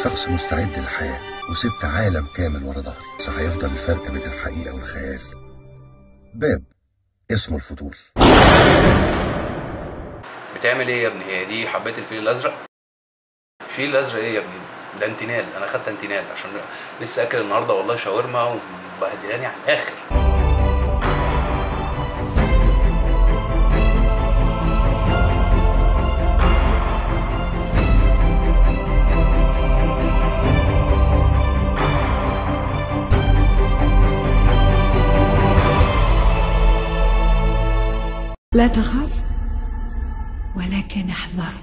شخص مستعد للحياة وسبت عالم كامل ورا ظهري بس هيفضل الفرق بين الحقيقة والخيال باب اسمه الفضول بتعمل ايه يا ابني هي دي حبيت الفيل الازرق الفيل الازرق ايه يا ابني ده انتينال انا خدت انتينال عشان لسه اكل النهارده والله شاورما ومبهدلاني على الاخر لا تخاف ولكن احذر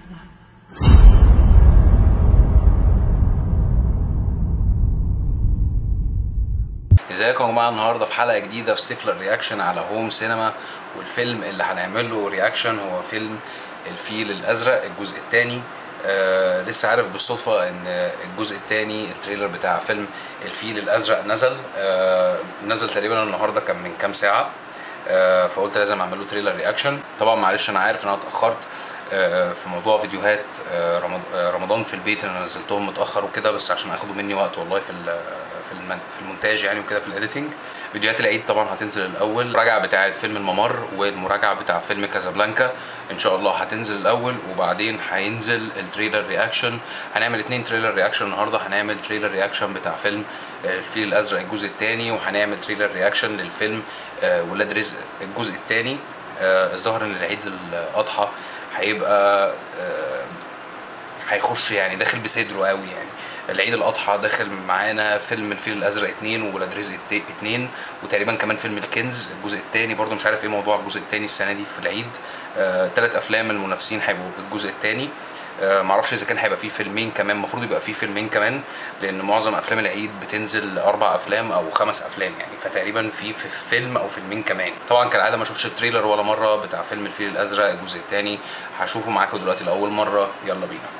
ازيكم يا جماعه النهارده في حلقه جديده في سيفلر رياكشن على هوم سينما والفيلم اللي هنعمل له رياكشن هو فيلم الفيل الازرق الجزء الثاني آه لسه عارف بالصدفه ان الجزء الثاني التريلر بتاع فيلم الفيل الازرق نزل آه نزل تقريبا النهارده كان من كام ساعه آه فقلت لازم اعمل له تريلر رياكشن طبعا معلش انا عارف ان انا اتاخرت آه، في موضوع فيديوهات آه، رمض- آه، رمضان في البيت انا نزلتهم متاخر وكده بس عشان اخدوا مني وقت والله في ال- في المن- في المونتاج يعني وكده في الايديتنج فيديوهات العيد طبعا هتنزل الاول المراجعه بتاعه فيلم الممر والمراجعه بتاع فيلم كازابلانكا ان شاء الله هتنزل الاول وبعدين هينزل التريلر رياكشن هنعمل اتنين تريلر رياكشن النهارده هنعمل تريلر رياكشن بتاع فيلم آه، الفيل الازرق الجزء الثاني وهنعمل تريلر رياكشن للفيلم آه، ولاد رزق الجزء الثاني الظاهر ان العيد الاضحى هيبقى آه، هيخش يعني داخل بصدره قوي يعني العيد الاضحى داخل معانا فيلم الفيل الازرق اتنين وولاد رزق الت- اتنين وتقريبا كمان فيلم الكنز الجزء الثاني برضو مش عارف ايه موضوع الجزء الثاني السنه دي في العيد آه، تلات افلام المنافسين هيبقوا الجزء الثاني آه، معرفش اذا كان هيبقى فيه فيلمين كمان المفروض يبقى فيه فيلمين كمان لان معظم افلام العيد بتنزل اربع افلام او خمس افلام يعني فتقريبا في في فيلم او فيلمين كمان طبعا كالعاده ما شفتش التريلر ولا مره بتاع فيلم الفيل الازرق الجزء الثاني هشوفه معاكم دلوقتي لاول مره يلا بينا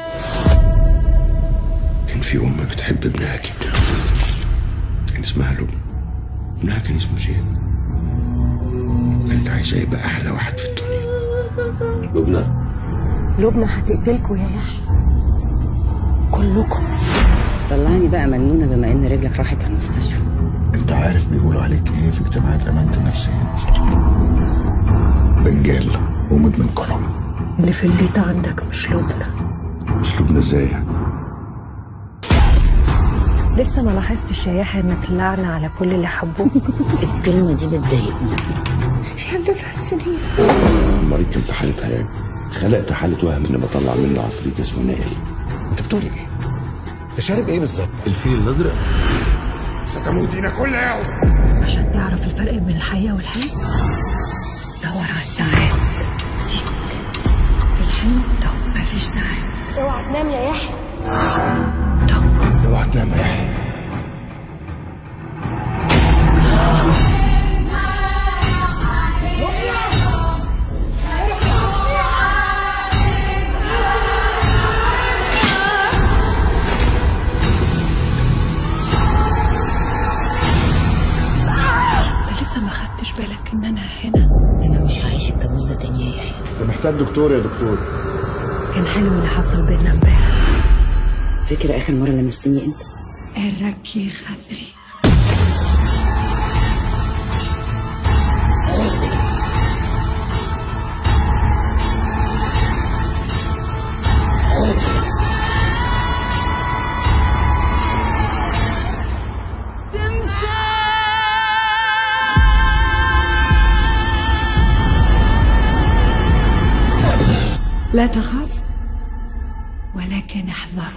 كان في أم بتحب ابنها جدا كان اسمها لبنى ابنها كان اسمه زياد كانت عايزة يبقى أحلى واحد في الدنيا لبنى لبنى هتقتلكوا يا يحيى كلكم طلعني بقى مجنونة بما إن رجلك راحت المستشفى أنت عارف بيقولوا عليك إيه في اجتماعات أمانة النفسية بنجال ومدمن كرم اللي في البيت عندك مش لبنى مش لبنى إزاي يعني؟ لسه ما لاحظتش يا يحيى انك لعنة على كل اللي حبوك الكلمة دي بتضايقني في حد تحسدين المريض كان في حالة هياج خلقت حالة وهم إني بطلع منه عفريت اسمه نائل أنت بتقول إيه؟ انت شارب ايه بالظبط؟ الفيل الازرق ستموتين كل يوم عشان تعرف الفرق بين الحقيقة والحلم دور على الساعات تيك في الحلم طب مفيش ساعات اوعى تنام يا يحيى طب اوعى تنام يا يحيى. انت لسه ما خدتش بالك ان انا هنا أنا مش هعيش الكابوس ده تاني يا يحيى أنت محتاج دكتور يا دكتور كان حلو اللي حصل بينا امبارح فاكر آخر مرة لمستني أنت؟ الركي خزري لا تخاف ولكن احذر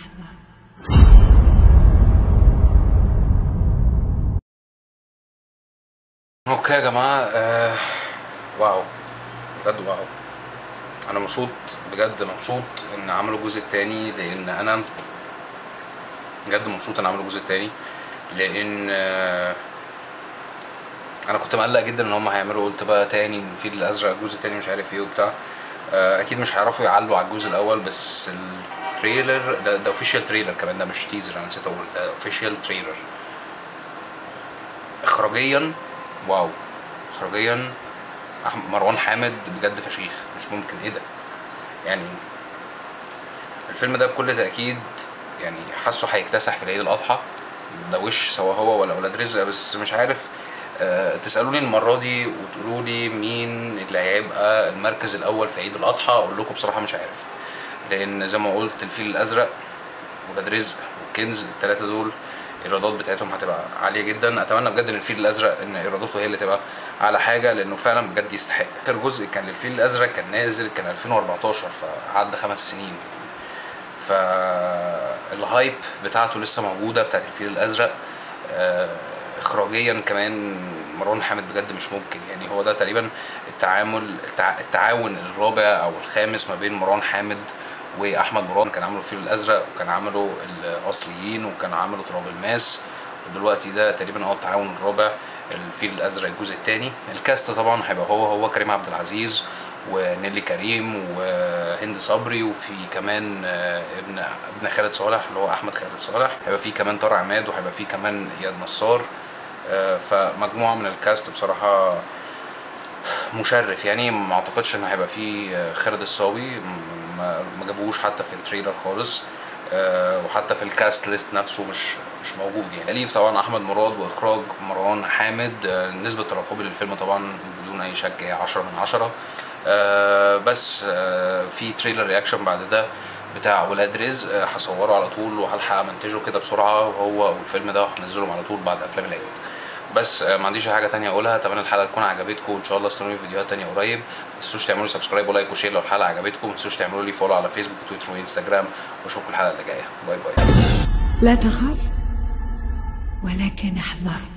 اوكي يا جماعه آه واو بجد واو انا مبسوط بجد مبسوط ان عملوا الجزء التاني لان انا بجد مبسوط ان عملوا الجزء التاني لان آه انا كنت مقلق جدا ان هم هيعملوا قلت بقى تاني الفيل الازرق الجزء التاني مش عارف ايه وبتاع آه اكيد مش هيعرفوا يعلوا على الجزء الاول بس التريلر ده ده اوفيشال تريلر كمان ده مش تيزر انا نسيت اقول ده اوفيشال تريلر اخراجيا واو اخراجيا أح- مروان حامد بجد فشيخ مش ممكن ايه ده يعني الفيلم ده بكل تأكيد يعني حاسه هيكتسح في العيد الاضحى ده وش سواء هو ولا اولاد رزق بس مش عارف آه، تسالوني المره دي وتقولوا لي مين اللي هيبقى المركز الاول في عيد الاضحى اقول لكم بصراحه مش عارف لان زي ما قلت الفيل الازرق ولاد رزق والكنز الثلاثه دول الايرادات بتاعتهم هتبقى عاليه جدا اتمنى بجد ان الفيل الازرق ان ايراداته هي اللي تبقى اعلى حاجه لانه فعلا بجد يستحق اخر جزء كان للفيل الازرق كان نازل كان 2014 فعدى خمس سنين فالهايب بتاعته لسه موجوده بتاعت الفيل الازرق آه، اخراجيا كمان مروان حامد بجد مش ممكن يعني هو ده تقريبا التعامل التع... التعاون الرابع او الخامس ما بين مروان حامد واحمد مراد كان عملوا الفيل الازرق وكان عملوا الاصليين وكان عملوا تراب الماس ودلوقتي ده تقريبا اه التعاون الرابع الفيل الازرق الجزء الثاني الكاست طبعا هيبقى هو هو كريم عبد العزيز ونيلي كريم وهند صبري وفي كمان آه، ابن ابن خالد صالح اللي هو احمد خالد صالح هيبقى في كمان طارق عماد وهيبقى في كمان اياد نصار آه، فمجموعه من الكاست بصراحه مشرف يعني ما اعتقدش ان هيبقى فيه آه، خالد الصاوي م- ما ما جابوهوش حتى في التريلر خالص آه، وحتى في الكاست ليست نفسه مش مش موجود يعني اليف طبعا احمد مراد واخراج مروان حامد آه، نسبه ترقبي للفيلم طبعا بدون اي شك هي 10 من 10 آه، بس آه، في تريلر رياكشن بعد ده بتاع ولاد رزق آه، هصوره على طول وهلحق امنتجه كده بسرعه هو والفيلم ده هنزلهم على طول بعد افلام العيد بس آه، ما عنديش أي حاجه تانية اقولها اتمنى الحلقه تكون عجبتكم وان شاء الله استنوني في فيديوهات تانية قريب ما تنسوش تعملوا سبسكرايب ولايك وشير لو الحلقه عجبتكم ما تنسوش تعملوا لي فولو على فيسبوك وتويتر وانستجرام واشوفكم الحلقه اللي جايه باي باي لا تخاف ولكن احذر